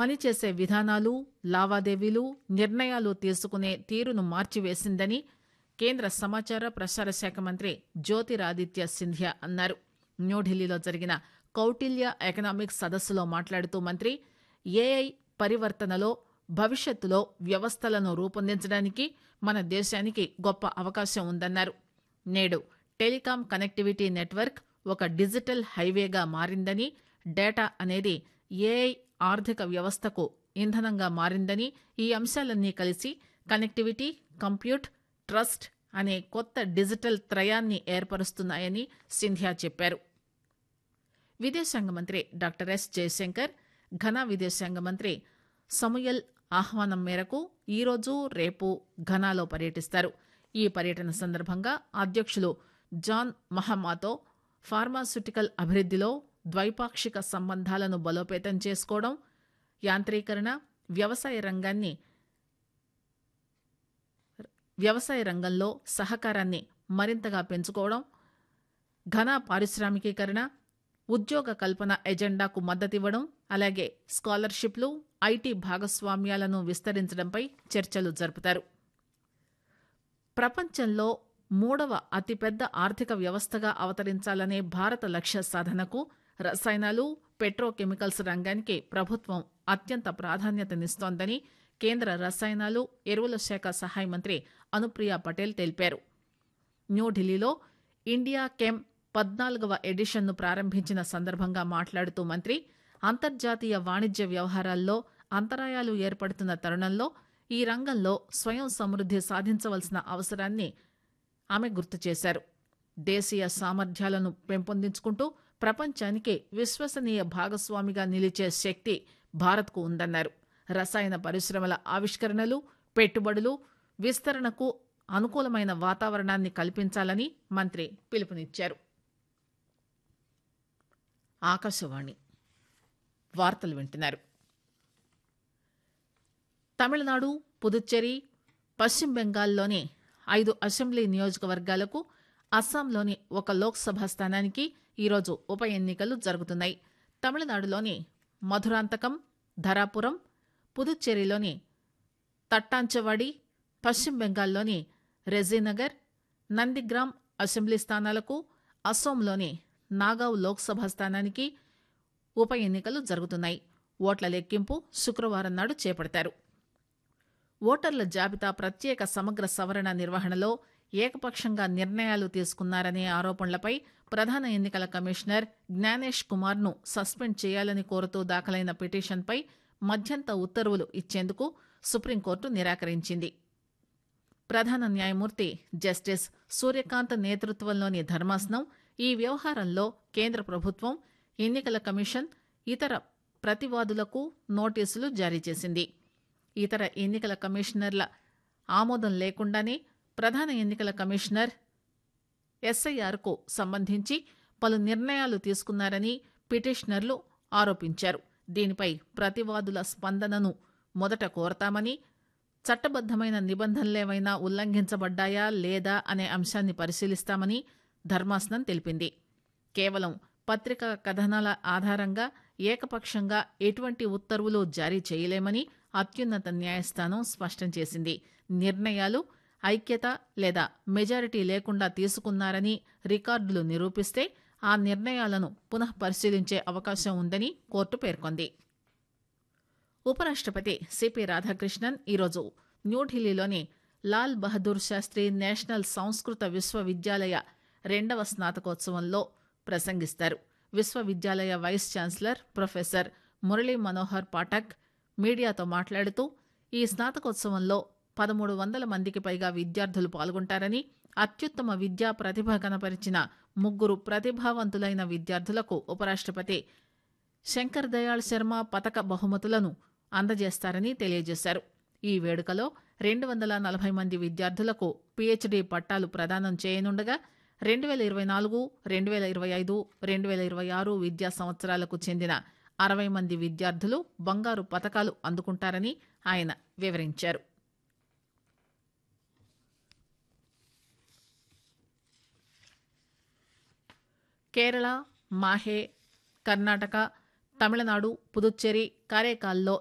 పనిచేసే విధానాలు లావాదేవీలు నిర్ణయాలు తీసుకునే తీరును మార్చివేసిందని కేంద్ర సమాచార ప్రసార శాఖ మంత్రి జ్యోతిరాదిత్య సింధియా అన్నారు న్యూఢిల్లీలో జరిగిన కౌటిల్య ఎకనామిక్స్ సదస్సులో మాట్లాడుతూ మంత్రి ఏఐ పరివర్తనలో భవిష్యత్తులో వ్యవస్థలను రూపొందించడానికి మన దేశానికి గొప్ప అవకాశం ఉందన్నారు నేడు టెలికాం కనెక్టివిటీ నెట్వర్క్ ఒక డిజిటల్ హైవేగా మారిందని డేటా అనేది ఏఐ ఆర్థిక వ్యవస్థకు ఇంధనంగా మారిందని ఈ అంశాలన్నీ కలిసి కనెక్టివిటీ కంప్యూట్ ట్రస్ట్ అనే కొత్త డిజిటల్ త్రయాన్ని ఏర్పరుస్తున్నాయని సింధియా చెప్పారు విదేశాంగ మంత్రి డాక్టర్ ఎస్ జయశంకర్ ఘనా విదేశాంగ మంత్రి సమయల్ ఆహ్వానం మేరకు ఈరోజు రేపు ఘనాలో పర్యటిస్తారు ఈ పర్యటన సందర్భంగా అధ్యక్షులు జాన్ మహమాతో ఫార్మాస్యూటికల్ అభివృద్దిలో ద్వైపాక్షిక సంబంధాలను బలోపేతం చేసుకోవడం యాంత్రీకరణ వ్యవసాయ రంగాన్ని వ్యవసాయ రంగంలో సహకారాన్ని మరింతగా పెంచుకోవడం ఘన పారిశ్రామికీకరణ ఉద్యోగ కల్పన ఎజెండాకు మద్దతివ్వడం అలాగే స్కాలర్షిప్లు ఐటీ భాగస్వామ్యాలను విస్తరించడంపై చర్చలు జరుపుతారు ప్రపంచంలో మూడవ అతిపెద్ద ఆర్థిక వ్యవస్థగా అవతరించాలనే భారత లక్ష్య సాధనకు రసాయనాలు పెట్రోకెమికల్స్ రంగానికి ప్రభుత్వం అత్యంత ప్రాధాన్యతనిస్తోందని కేంద్ర రసాయనాలు ఎరువుల శాఖ సహాయ మంత్రి అనుప్రియ పటేల్ తెలిపారు న్యూఢిల్లీలో ఇండియా కెమ్ పద్నాలుగవ ఎడిషన్ను ప్రారంభించిన సందర్భంగా మాట్లాడుతూ మంత్రి అంతర్జాతీయ వాణిజ్య వ్యవహారాల్లో అంతరాయాలు ఏర్పడుతున్న తరుణంలో ఈ రంగంలో స్వయం సమృద్ది సాధించవలసిన అవసరాన్ని ఆమె గుర్తు చేశారు దేశీయ సామర్థ్యాలను పెంపొందించుకుంటూ ప్రపంచానికి విశ్వసనీయ భాగస్వామిగా నిలిచే శక్తి భారత్కు ఉందన్నారు రసాయన పరిశ్రమల ఆవిష్కరణలు పెట్టుబడులు విస్తరణకు అనుకూలమైన వాతావరణాన్ని కల్పించాలని మంత్రి పిలుపునిచ్చారు ఆకాశవాణి వార్తలు వింటున్నారు తమిళనాడు పుదుచ్చేరి పశ్చిమ బెంగాల్లోని ఐదు అసెంబ్లీ నియోజకవర్గాలకు అస్సాంలోని ఒక లోక్సభ స్థానానికి ఈరోజు ఉప ఎన్నికలు జరుగుతున్నాయి తమిళనాడులోని మధురాంతకం ధరాపురం పుదుచ్చేరిలోని తట్టాంచవాడి పశ్చిమ బెంగాల్లోని రెజీనగర్ నందిగ్రామ్ అసెంబ్లీ స్థానాలకు అస్సోంలోని నాగావ్ లోక్సభ స్థానానికి ఉప ఎన్నికలు జరుగుతున్నాయి ఓట్ల లెక్కింపు శుక్రవారం నాడు చేపడతారు ఓటర్ల జాబితా ప్రత్యేక సమగ్ర సవరణ నిర్వహణలో ఏకపక్షంగా నిర్ణయాలు తీసుకున్నారనే ఆరోపణలపై ప్రధాన ఎన్నికల కమిషనర్ జ్ఞానేష్ కుమార్ ను సస్పెండ్ చేయాలని కోరుతూ దాఖలైన పిటిషన్పై మధ్యంత ఉత్తర్వులు ఇచ్చేందుకు సుప్రీంకోర్టు నిరాకరించింది ప్రధాన న్యాయమూర్తి జస్టిస్ సూర్యకాంత్ నేతృత్వంలోని ధర్మాసనం ఈ వ్యవహారంలో కేంద్ర ప్రభుత్వం ఎన్నికల కమిషన్ ఇతర ప్రతివాదులకు నోటీసులు జారీ చేసింది ఇతర ఎన్నికల కమిషనర్ల ఆమోదం లేకుండానే ప్రధాన ఎన్నికల కమిషనర్ ఎస్ఐఆర్కు సంబంధించి పలు నిర్ణయాలు తీసుకున్నారని పిటిషనర్లు ఆరోపించారు దీనిపై ప్రతివాదుల స్పందనను మొదట కోరతామని చట్టబద్దమైన నిబంధనలేవైనా ఉల్లంఘించబడ్డాయా లేదా అనే అంశాన్ని పరిశీలిస్తామని ధర్మాసనం తెలిపింది కేవలం పత్రికా కథనాల ఆధారంగా ఏకపక్షంగా ఎటువంటి ఉత్తర్వులు జారీ చేయలేమని అత్యున్నత న్యాయస్థానం స్పష్టం చేసింది నిర్ణయాలు ఐక్యత లేదా మెజారిటీ లేకుండా తీసుకున్నారని రికార్డులు నిరూపిస్తే ఆ నిర్ణయాలను పునః పరిశీలించే అవకాశం ఉందని కోర్టు పేర్కొంది ఉపరాష్టపతి సిపి రాధాకృష్ణన్ ఈరోజు న్యూఢిల్లీలోని లాల్ బహదూర్ శాస్త్రి నేషనల్ సంస్కృత విశ్వవిద్యాలయ రెండవ స్నాతకోత్సవంలో ప్రసంగిస్తారు విశ్వవిద్యాలయ vice chancellor professor Murali Manohar Pathak మీడియాతో మాట్లాడుతూ ఈ స్నాతకోత్సవంలో పదమూడు వందల మందికి పైగా విద్యార్థులు పాల్గొంటారని అత్యుత్తమ విద్యా ప్రతిభ కనపరిచిన ముగ్గురు ప్రతిభావంతులైన విద్యార్థులకు ఉపరాష్టపతి శంకర్ దయాళ్ శర్మ పతక బహుమతులను అందజేస్తారని తెలియజేశారు ఈ వేడుకలో రెండు వందల నలభై మంది విద్యార్థులకు పీహెచ్డీ పట్టాలు ప్రదానం చేయనుండగా రెండు వేల ఇరవై నాలుగు రెండు వేల ఇరవై ఐదు రెండు వేల ఇరవై ఆరు విద్యా సంవత్సరాలకు చెందిన అరవై మంది విద్యార్థులు బంగారు పతకాలు అందుకుంటారని ఆయన వివరించారు కేరళ మాహే కర్ణాటక తమిళనాడు పుదుచ్చేరి కారైకాల్లో